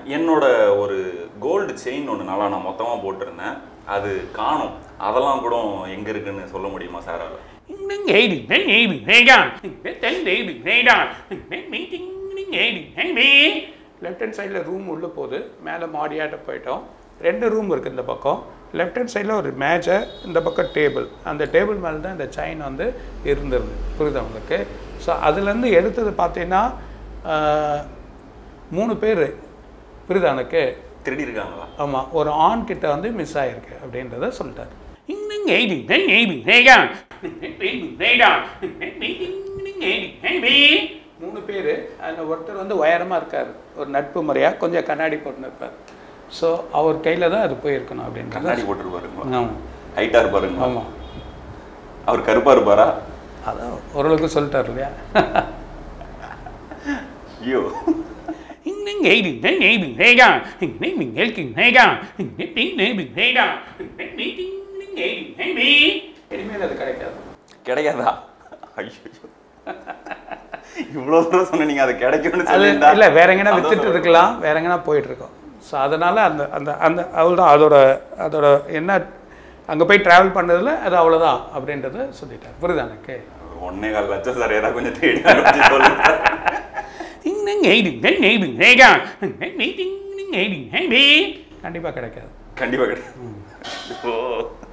என்னோட ஒரு gold chain ஒன்று நல்லா நான் மொத்தமாக போட்டிருந்தேன் அது காணும் அதெல்லாம் கூட எங்கே இருக்குன்னு சொல்ல முடியுமா சார் லெஃப்ட் ஹேண்ட் சைடில் ரூம் உள்ளே போகுது மேலே மாடியாட்ட போயிட்டோம் ரெண்டு ரூம் இருக்குது இந்த பக்கம் லெஃப்ட் ஹேண்ட் சைடில் ஒரு மேஜை இந்த பக்கம் டேபிள் அந்த டேபிள் மேலே தான் இந்த செயின் வந்து இருந்திருது புரியுதா உங்களுக்கு ஸோ அதுலேருந்து எடுத்தது பார்த்தீங்கன்னா ஆஹ், மூணு பேர் புரியுதா எனக்கு திருடி இருக்காங்களா ஆமாம் ஒரு ஆண் கிட்ட வந்து மிஸ் ஆகிருக்கு அப்படின்றத சொல்லிட்டார் மூணு பேர் அதில் ஒருத்தர் வந்து உயரமாக இருக்கார் ஒரு நட்பு முறையாக கொஞ்சம் கண்ணாடி போட்டுன்னு இருப்பார் ஸோ அவர் கையில் தான் அது போயிருக்கணும் அப்படின்றது கண்ணாடி போட்டிருப்பாருங்களா ஆமாம் ஹைட்டாக இருப்பாருங்களா ஆமாம் அவர் கருப்பாக இருப்பாரா அதான் ஓரளவுக்கு சொல்லிட்டார் இல்லையா ஐயோ இனிமேல் அது கிடைக்காது கிடைக்காதா ஐயோ இவ்வளோ தூரம் சொன்ன நீங்க அது கிடைக்கும்னு அது சொல்லியிருந்தா இல்லை வேற எங்கன்னா சந்தோஷம் வித்துட்டு இருக்கலாம் வேற எங்கன்னா போயிட்டு இருக்கோம் ஸோ அதனால அந்த அந்த அந்த அவ்வளோதான் அதோட அதோட என்ன அங்கே போய் ட்ராவல் பண்ணதில் அது அவ்வளோதான் அப்படின்றத சொல்லிட்டேன் புரியுதா எனக்கு ஒன்னே கால் லட்சம் சார் ஏதாவது கொஞ்சம் தேடி ஆரம்பிச்சு சொல்லுங்க கண்டிப்பாக கிடைக்காது கண்டிப்பா கிடைக்கும் ஓ